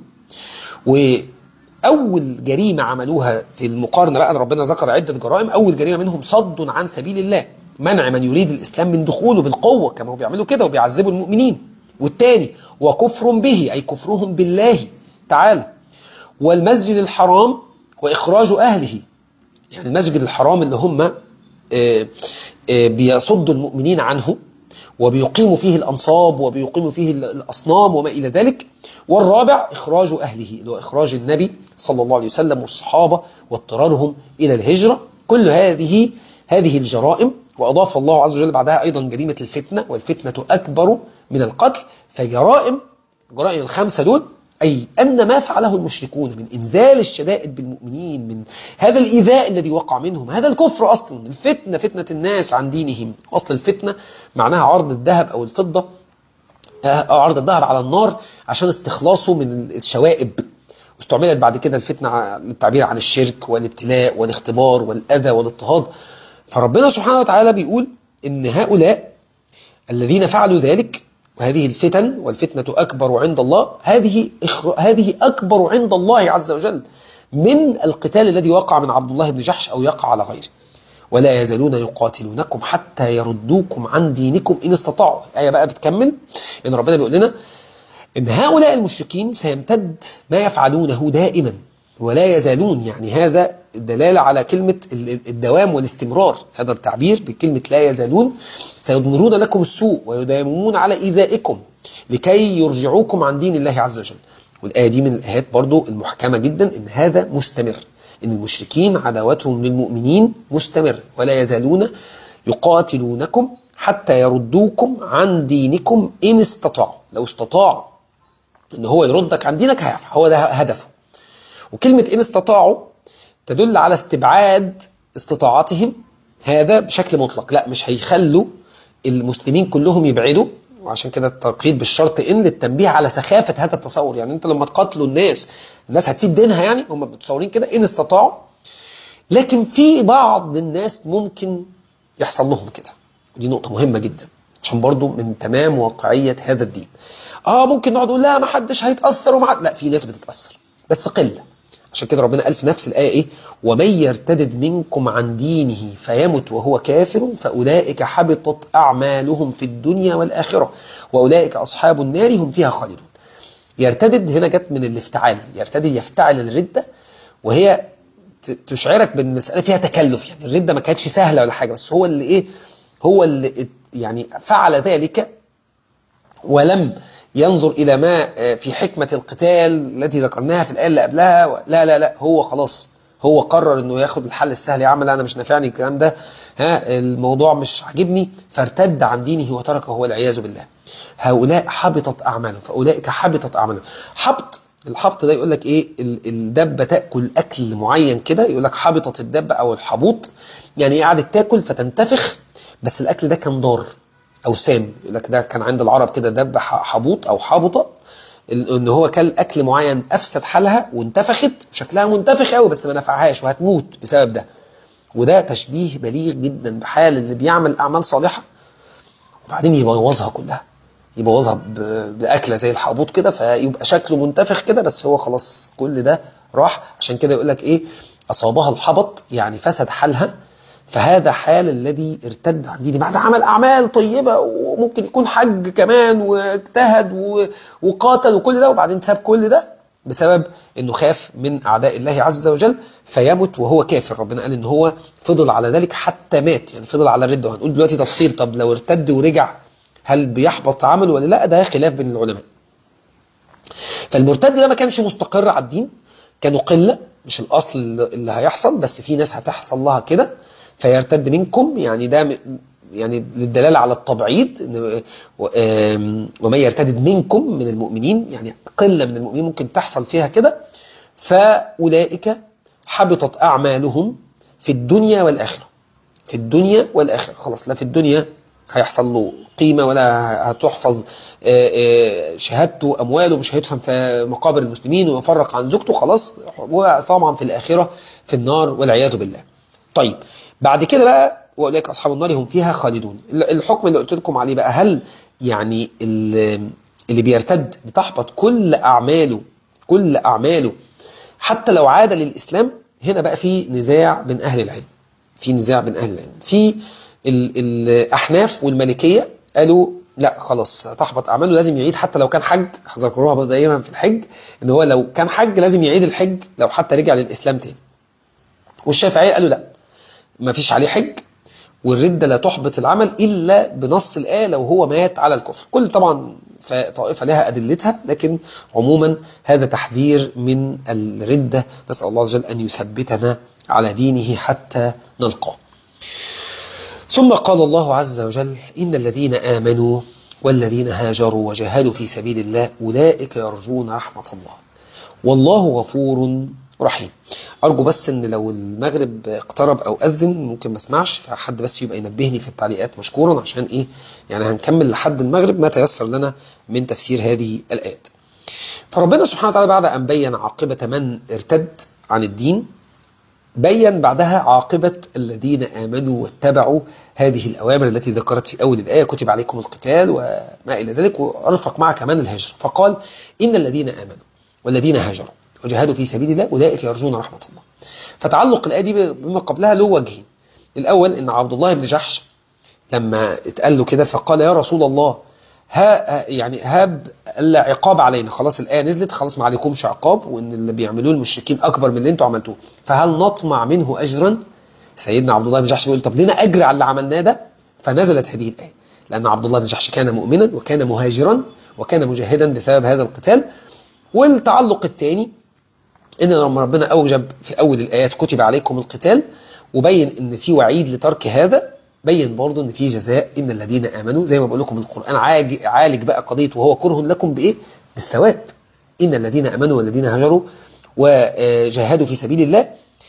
وأول جريمة عملوها في المقارنة بقى ربنا ذكر عدة جرائم أول جريمة منهم صد عن سبيل الله منع من يريد الإسلام من دخوله بالقوة كما هو بيعملوا كده وبيعذبوا المؤمنين والتاني وكفر به أي كفرهم بالله تعالى والمسجد الحرام وإخراج أهله يعني المسجد الحرام اللي هم بيصدوا المؤمنين عنه وبيقيموا فيه الأنصاب وبيقيموا فيه الأصنام وما إلى ذلك والرابع إخراج أهله اللي هو إخراج النبي صلى الله عليه وسلم والصحابة واضطرارهم إلى الهجرة كل هذه هذه الجرائم وأضاف الله عز وجل بعدها أيضا جريمة الفتنة والفتنة أكبر من القتل فجرائم جرائم الخمسة دول أي أن ما فعله المشركون من إنزال الشدائد بالمؤمنين من هذا الإيذاء الذي وقع منهم هذا الكفر أصلا الفتنة فتنة الناس عن دينهم أصل الفتنة معناها عرض الذهب أو الفضة أو عرض الذهب على النار عشان استخلاصه من الشوائب واستعملت بعد كده الفتنة للتعبير عن الشرك والابتلاء والاختبار والأذى والاضطهاد فربنا سبحانه وتعالى بيقول إن هؤلاء الذين فعلوا ذلك وهذه الفتن والفتنة أكبر عند الله هذه هذه أكبر عند الله عز وجل من القتال الذي وقع من عبد الله بن جحش أو يقع على غيره ولا يزالون يقاتلونكم حتى يردوكم عن دينكم إن استطاعوا الآية بقى بتكمل إن ربنا بيقول لنا إن هؤلاء المشركين سيمتد ما يفعلونه دائما ولا يزالون يعني هذا الدلالة على كلمة الدوام والاستمرار هذا التعبير بكلمة لا يزالون سيضمرون لكم السوء ويداومون على إيذائكم لكي يرجعوكم عن دين الله عز وجل والآية دي من الآيات برضو المحكمة جدا إن هذا مستمر إن المشركين عداوتهم للمؤمنين مستمر ولا يزالون يقاتلونكم حتى يردوكم عن دينكم إن استطاعوا لو استطاع إن هو يردك عن دينك هيعرف هو ده هدفه وكلمة إن استطاعوا تدل على استبعاد استطاعتهم هذا بشكل مطلق لا مش هيخلوا المسلمين كلهم يبعدوا وعشان كده التقييد بالشرط ان للتنبيه على سخافة هذا التصور يعني انت لما تقاتلوا الناس الناس هتسيب دينها يعني هم متصورين كده ان استطاعوا لكن في بعض الناس ممكن يحصل لهم كده ودي نقطة مهمة جدا عشان برضو من تمام واقعية هذا الدين اه ممكن نقعد نقول لا ما حدش هيتأثر وما حد لا في ناس بتتأثر بس قلة عشان كده ربنا قال في نفس الآية إيه ومن يرتدد منكم عن دينه فيمت وهو كافر فأولئك حبطت أعمالهم في الدنيا والآخرة وأولئك أصحاب النار هم فيها خالدون يرتدد هنا جت من الافتعال يرتدد يفتعل الردة وهي تشعرك بالمسألة فيها تكلف يعني الردة ما كانتش سهلة ولا حاجة بس هو اللي إيه هو اللي يعني فعل ذلك ولم ينظر إلى ما في حكمة القتال التي ذكرناها في الآية اللي قبلها لا لا لا هو خلاص هو قرر انه ياخد الحل السهل يا عم لا انا مش نافعني الكلام ده ها الموضوع مش عاجبني فارتد عن دينه وتركه والعياذ بالله هؤلاء حبطت اعمالهم فاولئك حبطت اعمالهم حبط الحبط ده يقول لك ايه الدبه تاكل اكل معين كده يقول لك حبطت الدبه او الحبوط يعني قعدت تاكل فتنتفخ بس الاكل ده كان ضار او سام يقول لك ده كان عند العرب كده دب حبوط او حبطه ان هو كل اكل معين افسد حالها وانتفخت شكلها منتفخ قوي بس ما نفعهاش وهتموت بسبب ده وده تشبيه بليغ جدا بحال اللي بيعمل اعمال صالحه وبعدين يبوظها كلها يبوظها باكله زي الحبوط كده فيبقى شكله منتفخ كده بس هو خلاص كل ده راح عشان كده يقول لك ايه اصابها الحبط يعني فسد حالها فهذا حال الذي ارتد عن دينه بعد عمل أعمال طيبة وممكن يكون حج كمان واجتهد وقاتل وكل ده وبعدين ساب كل ده بسبب انه خاف من اعداء الله عز وجل فيمت وهو كافر ربنا قال ان هو فضل على ذلك حتى مات يعني فضل على الرده وهنقول دلوقتي تفصيل طب لو ارتد ورجع هل بيحبط عمله ولا لا ده خلاف بين العلماء فالمرتد ده ما كانش مستقر على الدين كانوا قله مش الاصل اللي هيحصل بس في ناس هتحصل لها كده فيرتد منكم يعني ده يعني للدلالة على التبعيض إن و- آم، ومن يرتد منكم من المؤمنين يعني قلة من المؤمنين ممكن تحصل فيها كده فأولئك حبطت أعمالهم في الدنيا والآخرة في الدنيا والآخرة خلاص لا في الدنيا هيحصل له قيمة ولا هتحفظ آه، آه، شهادته أمواله مش هيدفن في مقابر المسلمين ويفرق عن زوجته خلاص وطبعا في الآخرة في النار والعياذ بالله طيب بعد كده بقى وأولئك أصحاب النار هم فيها خالدون الحكم اللي قلت لكم عليه بقى هل يعني ال- اللي بيرتد بتحبط كل أعماله كل أعماله حتى لو عاد للإسلام هنا بقى في نزاع بين أهل العلم في نزاع بين أهل العلم في ال- الأحناف والمالكية قالوا لا خلاص تحبط أعماله لازم يعيد حتى لو كان حج ذكروها دايما في الحج إن هو لو كان حج لازم يعيد الحج لو حتى رجع للإسلام تاني والشافعية قالوا لا ما فيش عليه حج والردة لا تحبط العمل إلا بنص الآية لو هو مات على الكفر كل طبعا ف- طائفة لها أدلتها لكن عموما هذا تحذير من الردة نسأل الله عز وجل أن يثبتنا على دينه حتى نلقاه ثم قال الله عز وجل إن الذين آمنوا والذين هاجروا وجاهدوا في سبيل الله أولئك يرجون رحمة الله والله غفور رحيم أرجو بس إن لو المغرب اقترب أو أذن ممكن ما اسمعش فحد بس يبقى ينبهني في التعليقات مشكورا عشان إيه يعني هنكمل لحد المغرب ما تيسر لنا من تفسير هذه الآيات فربنا سبحانه وتعالى بعد أن بين عاقبة من ارتد عن الدين بين بعدها عاقبة الذين آمنوا واتبعوا هذه الأوامر التي ذكرت في أول الآية كتب عليكم القتال وما إلى ذلك وأرفق مع كمان الهجر فقال إن الذين آمنوا والذين هاجروا وجاهدوا في سبيل الله أولئك يرجون رحمة الله فتعلق الآية دي بما قبلها له وجهين الأول إن عبد الله بن جحش لما اتقال له كده فقال يا رسول الله ها يعني هاب الا عقاب علينا خلاص الآية نزلت خلاص ما عليكمش عقاب وإن اللي بيعملوه المشركين أكبر من اللي أنتوا عملتوه فهل نطمع منه أجرا سيدنا عبد الله بن جحش بيقول طب لنا أجر على اللي عملناه ده فنزلت هذه الآية لأن عبد الله بن جحش كان مؤمنا وكان مهاجرا وكان مجاهدا بسبب هذا القتال والتعلق الثاني ان لما ربنا اوجب في اول الايات كتب عليكم القتال وبين ان في وعيد لترك هذا بين برضه ان في جزاء ان الذين امنوا زي ما بقول لكم القران عاج- عالج بقى قضيه وهو كره لكم بايه بالثواب ان الذين امنوا والذين هاجروا وجاهدوا في سبيل الله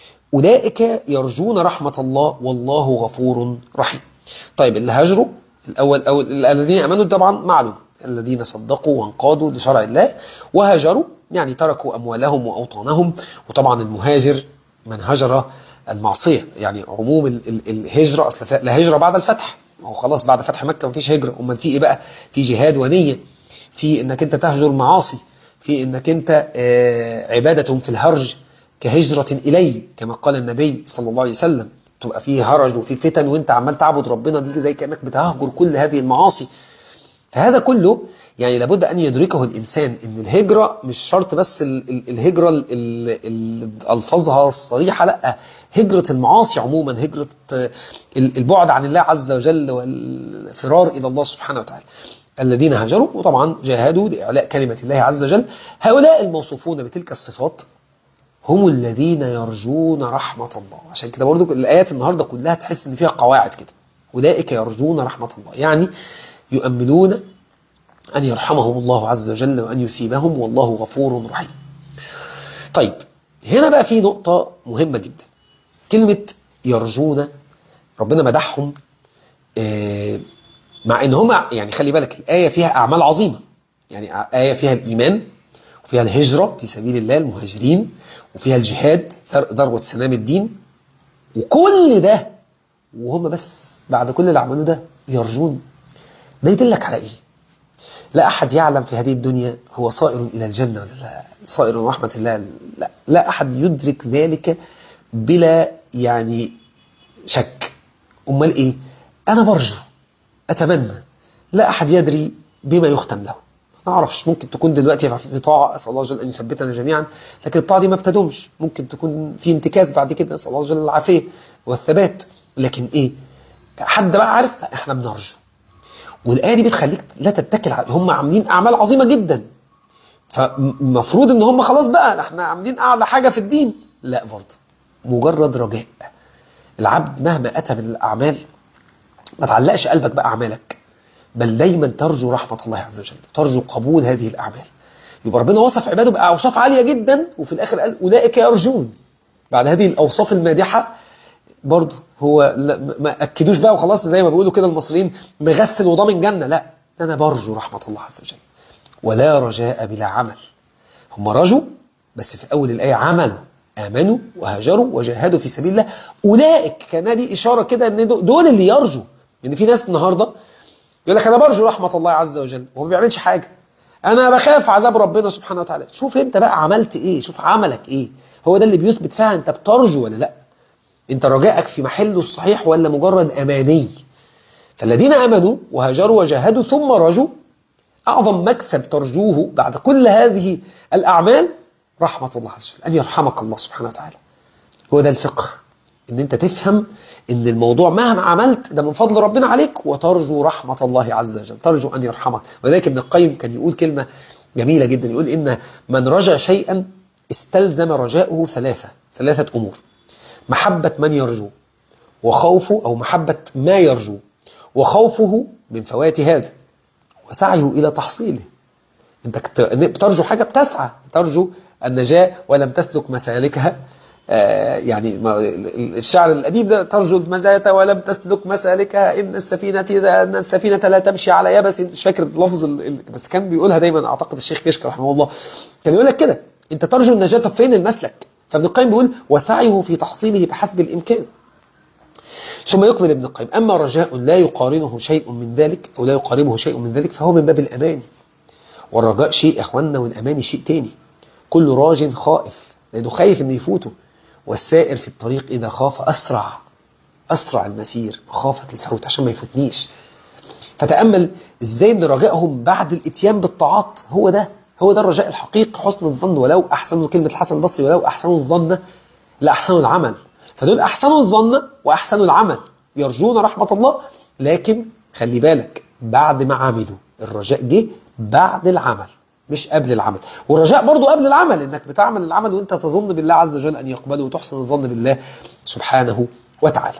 اولئك يرجون رحمه الله والله غفور رحيم طيب اللي هاجروا الاول او الذين امنوا طبعا معلوم الذين صدقوا وانقادوا لشرع الله وهاجروا يعني تركوا اموالهم واوطانهم وطبعا المهاجر من هجر المعصيه يعني عموم ال- ال- الهجره اصل ف- لا هجره بعد الفتح ما هو خلاص بعد فتح مكه مفيش هجره امال في ايه بقى في جهاد ونيه في انك انت تهجر معاصي في انك انت آه، عباده في الهرج كهجرة إلي كما قال النبي صلى الله عليه وسلم تبقى فيه هرج وفي فتن وانت عمال تعبد ربنا دي زي كأنك بتهجر كل هذه المعاصي فهذا كله يعني لابد أن يدركه الإنسان أن الهجرة مش شرط بس ال- ال- الهجرة ال- ال- ال- ألفاظها الصريحة لا هجرة المعاصي عموما هجرة آه، ال- البعد عن الله عز وجل والفرار إلى الله سبحانه وتعالى الذين هاجروا وطبعا جاهدوا لإعلاء كلمة الله عز وجل هؤلاء الموصوفون بتلك الصفات هم الذين يرجون رحمة الله عشان كده برضو الآيات النهاردة كلها تحس إن فيها قواعد كده أولئك يرجون رحمة الله يعني يؤملون أن يرحمهم الله عز وجل وأن يثيبهم والله غفور رحيم طيب هنا بقى في نقطة مهمة جدا كلمة يرجون ربنا مدحهم آه، مع ان هما يعني خلي بالك الآية فيها أعمال عظيمة يعني آية فيها الإيمان وفيها الهجرة في سبيل الله المهاجرين وفيها الجهاد ثر- ذروة سنام الدين وكل ده وهم بس بعد كل اللي عملوه ده يرجون ده يدلك على ايه لا أحد يعلم في هذه الدنيا هو صائر إلى الجنة ولا لا صائر رحمة الله لا لا أحد يدرك ذلك بلا يعني شك أمال إيه أنا برجو أتمنى لا أحد يدري بما يختم له ما أعرفش ممكن تكون دلوقتي في طاعة أسأل الله جل أن يثبتنا جميعا لكن الطاعة دي ما ابتدومش ممكن تكون في انتكاس بعد كده نسأل الله جل العافية والثبات لكن إيه حد بقى عارف لا احنا بنرجو والآية دي بتخليك لا تتكل على هم عاملين أعمال عظيمة جدا فالمفروض ان هم خلاص بقى احنا عاملين أعلى حاجة في الدين لا برضه مجرد رجاء العبد مهما أتى من الأعمال ما تعلقش قلبك بأعمالك بل دايما ترجو رحمة الله عز وجل ترجو قبول هذه الأعمال يبقى ربنا وصف عباده بأوصاف عالية جدا وفي الآخر قال أولئك يرجون بعد هذه الأوصاف المادحة برضه هو ما أكدوش بقى وخلاص زي ما بيقولوا كده المصريين مغسل وضامن جنة لا أنا برجو رحمة الله عز وجل ولا رجاء بلا عمل هم رجوا بس في أول الآية عملوا آمنوا وهاجروا وجاهدوا في سبيل الله أولئك كان دي إشارة كده أن دول اللي يرجوا لأن يعني في ناس النهاردة يقول لك أنا برجو رحمة الله عز وجل وهو ما بيعملش حاجة أنا بخاف عذاب ربنا سبحانه وتعالى شوف أنت بقى عملت إيه شوف عملك إيه هو ده اللي بيثبت فيها أنت بترجو ولا لا أنت رجائك في محله الصحيح ولا مجرد أماني فالذين آمنوا وهاجروا وجاهدوا ثم رجوا أعظم مكسب ترجوه بعد كل هذه الأعمال رحمة الله عز وجل أن يرحمك الله سبحانه وتعالى هو ده الفقه ان انت تفهم ان الموضوع مهما عملت ده من فضل ربنا عليك وترجو رحمة الله عز وجل ترجو ان يرحمك ولذلك ابن القيم كان يقول كلمة جميلة جدا يقول ان من رجا شيئا استلزم رجاؤه ثلاثة ثلاثة امور محبة من يرجو وخوفه او محبة ما يرجو وخوفه من فوات هذا وسعيه الى تحصيله انت بترجو حاجة بتسعى ترجو النجاة ولم تسلك مسالكها يعني الشعر القديم ده ترجو المنزلة ولم تسلك مسالكها إن السفينة إن السفينة لا تمشي على يبس مش فاكر اللفظ بس كان بيقولها دايما أعتقد الشيخ كشك رحمه الله كان يقول لك كده أنت ترجو النجاة طب فين المسلك فابن القيم بيقول وسعيه في تحصيله بحسب الإمكان ثم يكمل ابن القيم أما رجاء لا يقارنه شيء من ذلك أو لا يقاربه شيء من ذلك فهو من باب الأمان والرجاء شيء إخواننا والأمان شيء تاني كل راج خائف لأنه خايف أنه يفوته والسائر في الطريق إذا خاف أسرع أسرع المسير مخافة الفوت عشان ما يفوتنيش فتأمل إزاي أن رجائهم بعد الاتيان بالطاعات هو ده هو ده الرجاء الحقيقي حسن الظن ولو أحسنوا كلمة الحسن البصري ولو أحسنوا الظن لأحسنوا العمل فدول أحسنوا الظن وأحسنوا العمل يرجون رحمة الله لكن خلي بالك بعد ما عملوا الرجاء جه بعد العمل مش قبل العمل والرجاء برضو قبل العمل انك بتعمل العمل وانت تظن بالله عز وجل ان يقبله وتحسن الظن بالله سبحانه وتعالى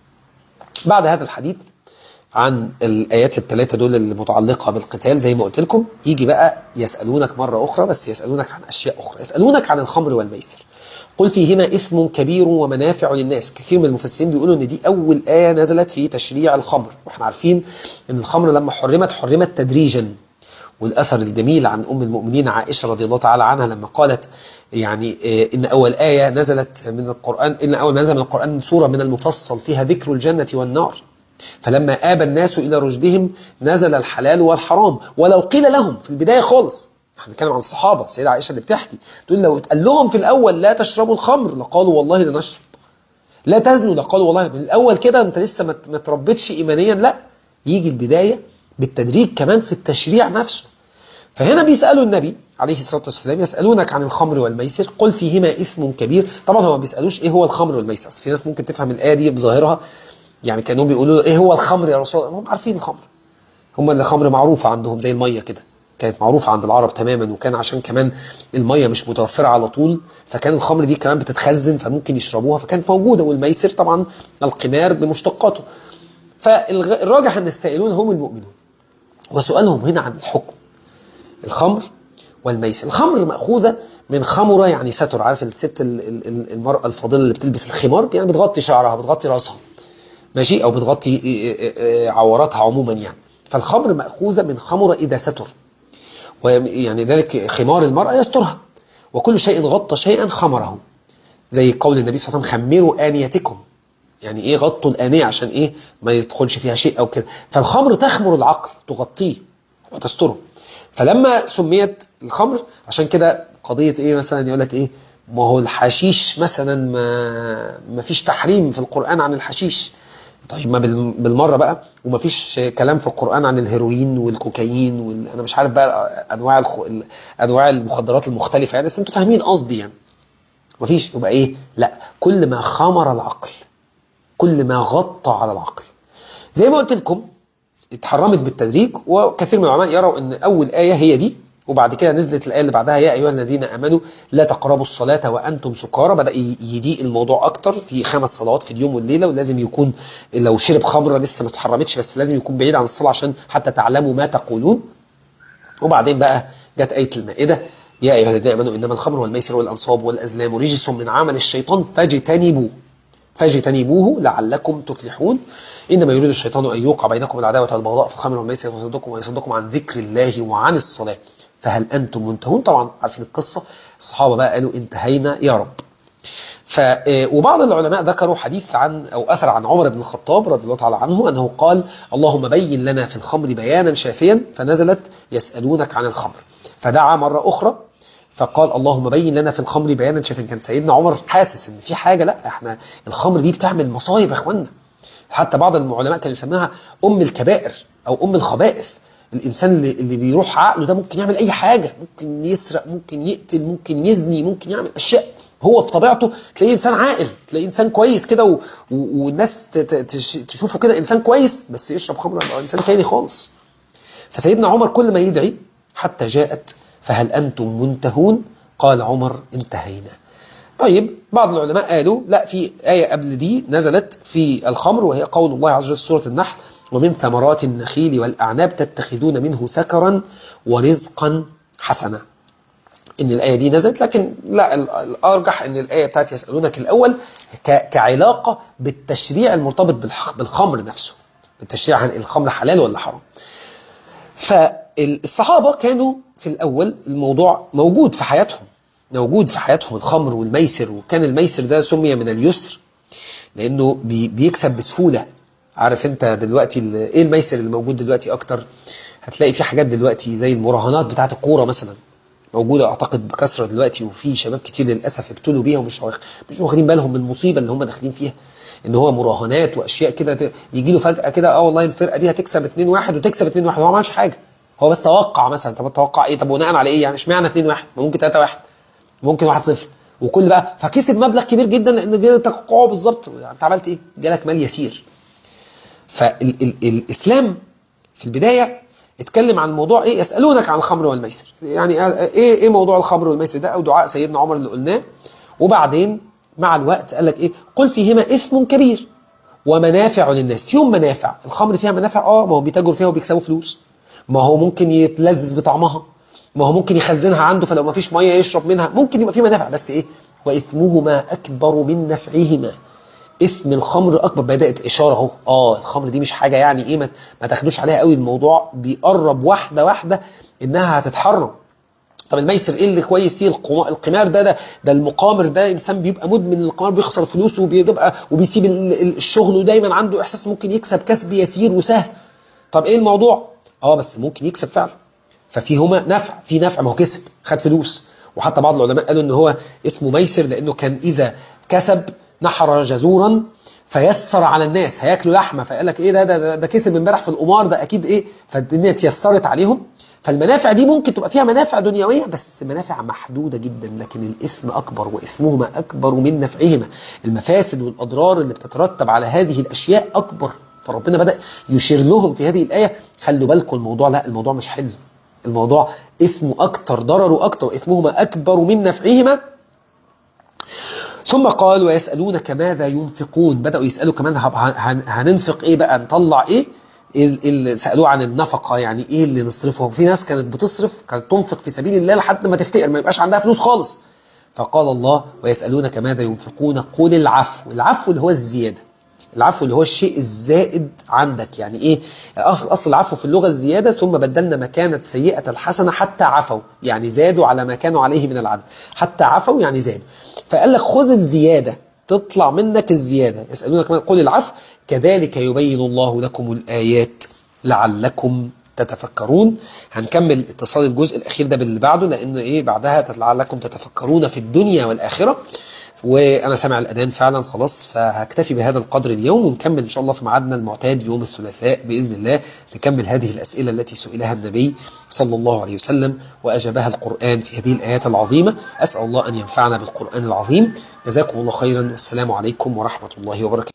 بعد هذا الحديث عن الآيات الثلاثة دول المتعلقة بالقتال زي ما قلت لكم يجي بقى يسألونك مرة أخرى بس يسألونك عن أشياء أخرى يسألونك عن الخمر والميسر قل فيهما إثم كبير ومنافع للناس كثير من المفسرين بيقولوا ان دي أول آية نزلت في تشريع الخمر واحنا عارفين ان الخمر لما حرمت حرمت تدريجا والأثر الجميل عن أم المؤمنين عائشة رضي الله تعالى عنها لما قالت يعني إن أول آية نزلت من القرآن إن أول ما نزل من القرآن سورة من المفصل فيها ذكر الجنة والنار فلما آب الناس إلى رشدهم نزل الحلال والحرام ولو قيل لهم في البداية خالص احنا بنتكلم عن الصحابة السيدة عائشة اللي بتحكي تقول لو اتقال لهم في الأول لا تشربوا الخمر لقالوا والله لنشرب لا تزنوا لقالوا والله من الأول كده أنت لسه ما تربتش إيمانيا لا يجي البداية بالتدريج كمان في التشريع نفسه فهنا بيسألوا النبي عليه الصلاة والسلام يسألونك عن الخمر والميسر قل فيهما إثم كبير طبعا هم ما بيسألوش إيه هو الخمر والميسر في ناس ممكن تفهم الآية دي بظاهرها يعني كانوا بيقولوا إيه هو الخمر يا رسول الله هم عارفين الخمر هم اللي خمر معروفة عندهم زي المية كده كانت معروفة عند العرب تماما وكان عشان كمان المية مش متوفرة على طول فكان الخمر دي كمان بتتخزن فممكن يشربوها فكانت موجودة والميسر طبعا القمار بمشتقاته فالراجح أن السائلون هم المؤمنون وسؤالهم هنا عن الحكم الخمر والميسر الخمر مأخوذة من خمرة يعني ستر عارف الست المرأة الفاضلة اللي بتلبس الخمار يعني بتغطي شعرها بتغطي راسها ماشي أو بتغطي عوراتها عموما يعني فالخمر مأخوذة من خمرة إذا ستر ويعني ذلك خمار المرأة يسترها وكل شيء غطى شيئا خمره زي قول النبي صلى الله عليه وسلم خمروا آنيتكم يعني ايه غطوا الآنية عشان ايه ما يدخلش فيها شيء او كده فالخمر تخمر العقل تغطيه وتستره فلما سميت الخمر عشان كده قضية ايه مثلا يقول لك ايه ما هو الحشيش مثلا ما ما فيش تحريم في القرآن عن الحشيش طيب ما بالمرة بقى وما فيش كلام في القرآن عن الهيروين والكوكايين وال... انا مش عارف بقى انواع الخ... انواع المخدرات المختلفة يعني بس انتوا فاهمين قصدي يعني ما فيش يبقى ايه لا كل ما خمر العقل كل ما غطى على العقل زي ما قلت لكم اتحرمت بالتدريج وكثير من العلماء يروا ان اول آية هي دي وبعد كده نزلت الآية اللي بعدها يا أيها الذين آمنوا لا تقربوا الصلاة وأنتم سكارى بدأ يضيق الموضوع أكتر في خمس صلوات في اليوم والليلة ولازم يكون لو شرب خمرة لسه ما اتحرمتش بس لازم يكون بعيد عن الصلاة عشان حتى تعلموا ما تقولون وبعدين بقى جت آية المائدة يا أيها الذين آمنوا إنما الخمر والميسر والأنصاب والأزلام رجس من عمل الشيطان فاجتنبوا فاجتنبوه لعلكم تفلحون إنما يريد الشيطان أن يوقع بينكم العداوة والبغضاء في الخمر والميسر ويصدكم ويصدكم عن ذكر الله وعن الصلاة فهل أنتم منتهون طبعا عارفين القصة الصحابة بقى قالوا انتهينا يا رب ف وبعض العلماء ذكروا حديث عن أو أثر عن عمر بن الخطاب رضي الله تعالى عنه أنه قال اللهم بين لنا في الخمر بيانا شافيا فنزلت يسألونك عن الخمر فدعا مرة أخرى فقال اللهم بين لنا في الخمر بيانا شافيا كان سيدنا عمر حاسس ان في حاجة لا احنا الخمر دي بتعمل مصايب يا اخوانا حتى بعض العلماء كانوا يسموها أم الكبائر أو أم الخبائث الإنسان اللي, اللي بيروح عقله ده ممكن يعمل أي حاجة ممكن يسرق ممكن يقتل ممكن يزني ممكن يعمل أشياء هو بطبيعته تلاقيه إنسان عاقل تلاقيه إنسان كويس كده و... و... والناس ت... ت... تشوفه كده إنسان كويس بس يشرب خمر يبقى إنسان تاني خالص فسيدنا عمر كل ما يدعي حتى جاءت فهل أنتم منتهون قال عمر انتهينا طيب بعض العلماء قالوا لا في آية قبل دي نزلت في الخمر وهي قول الله عز وجل في سورة النحل ومن ثمرات النخيل والأعناب تتخذون منه سكرا ورزقا حسنا إن الآية دي نزلت لكن لا الأرجح إن الآية بتاعت يسألونك الأول كعلاقة بالتشريع المرتبط بالخمر نفسه بالتشريع عن الخمر حلال ولا حرام فالصحابة كانوا في الأول الموضوع موجود في حياتهم موجود في حياتهم الخمر والميسر وكان الميسر ده سمي من اليسر لأنه بيكسب بسهولة عارف انت دلوقتي ايه الميسر اللي موجود دلوقتي اكتر هتلاقي في حاجات دلوقتي زي المراهنات بتاعه الكوره مثلا موجوده اعتقد بكثره دلوقتي وفي شباب كتير للاسف ابتلوا بيها ومش واخ... مش واخدين بالهم من المصيبه اللي هم داخلين فيها ان هو مراهنات واشياء كده يجي له فجاه كده اه والله الفرقه دي هتكسب 2 1 وتكسب 2 1 هو ما عملش حاجه هو بس توقع مثلا طب توقع ايه طب بناء على ايه يعني اشمعنى 2 1 ممكن 3 1 ممكن 1 0 وكل بقى فكسب مبلغ كبير جدا لان جه توقعه بالظبط انت عملت ايه جالك مال يسير فالإسلام في البداية اتكلم عن موضوع ايه يسألونك عن الخمر والميسر يعني ايه ايه موضوع الخمر والميسر ده او دعاء سيدنا عمر اللي قلناه وبعدين مع الوقت قال لك ايه قل فيهما اسم كبير ومنافع للناس فيهم منافع الخمر فيها منافع اه ما هو بيتاجر فيها وبيكسبوا فلوس ما هو ممكن يتلذذ بطعمها ما هو ممكن يخزنها عنده فلو ما فيش ميه يشرب منها ممكن يبقى فيه منافع بس ايه واثمهما اكبر من نفعهما اسم الخمر اكبر بدات الاشاره اهو اه الخمر دي مش حاجه يعني ايه ما, ما تاخدوش عليها قوي الموضوع بيقرب واحده واحده انها هتتحرم طب الميسر ايه اللي كويس فيه القمار ده ده ده المقامر ده انسان بيبقى مدمن القمار بيخسر فلوسه وبيبقى وبيسيب الشغل ودايما عنده احساس ممكن يكسب كسب يسير وسهل طب ايه الموضوع اه بس ممكن يكسب فعلا ففيهما نفع في نفع ما هو كسب خد فلوس وحتى بعض العلماء قالوا ان هو اسمه ميسر لانه كان اذا كسب نحر جزورا فيسر على الناس هياكلوا لحمه فقال لك ايه ده ده, ده, ده كسب امبارح في القمار ده اكيد ايه فالدنيا اتيسرت عليهم فالمنافع دي ممكن تبقى فيها منافع دنيويه بس منافع محدوده جدا لكن الاثم اكبر واثمهما اكبر من نفعهما المفاسد والاضرار اللي بتترتب على هذه الاشياء اكبر فربنا بدا يشير لهم في هذه الايه خلوا بالكم الموضوع لا الموضوع مش حلو الموضوع اسمه اكتر ضرره اكتر واثمهما اكبر من نفعهما ثم قال ويسألونك ماذا ينفقون بدأوا يسألوا كمان هننفق ايه بقى نطلع ايه اللي سألوه عن النفقة يعني ايه اللي نصرفه في ناس كانت بتصرف كانت تنفق في سبيل الله لحد ما تفتقر ما يبقاش عندها فلوس خالص فقال الله ويسألونك ماذا ينفقون قل العفو العفو اللي هو الزيادة العفو اللي هو الشيء الزائد عندك يعني ايه اصل العفو في اللغة الزيادة ثم بدلنا مكانة سيئة الحسنة حتى عفوا يعني زادوا على ما كانوا عليه من العدل حتى عفوا يعني زادوا فقال لك خذ الزيادة تطلع منك الزيادة يسألونك كمان قل العفو كذلك يبين الله لكم الآيات لعلكم تتفكرون هنكمل اتصال الجزء الأخير ده باللي بعده لأنه إيه بعدها لعلكم تتفكرون في الدنيا والآخرة وانا سامع الاذان فعلا خلاص فهكتفي بهذا القدر اليوم ونكمل ان شاء الله في ميعادنا المعتاد يوم الثلاثاء باذن الله نكمل هذه الاسئله التي سئلها النبي صلى الله عليه وسلم واجابها القران في هذه الايات العظيمه اسال الله ان ينفعنا بالقران العظيم جزاكم الله خيرا والسلام عليكم ورحمه الله وبركاته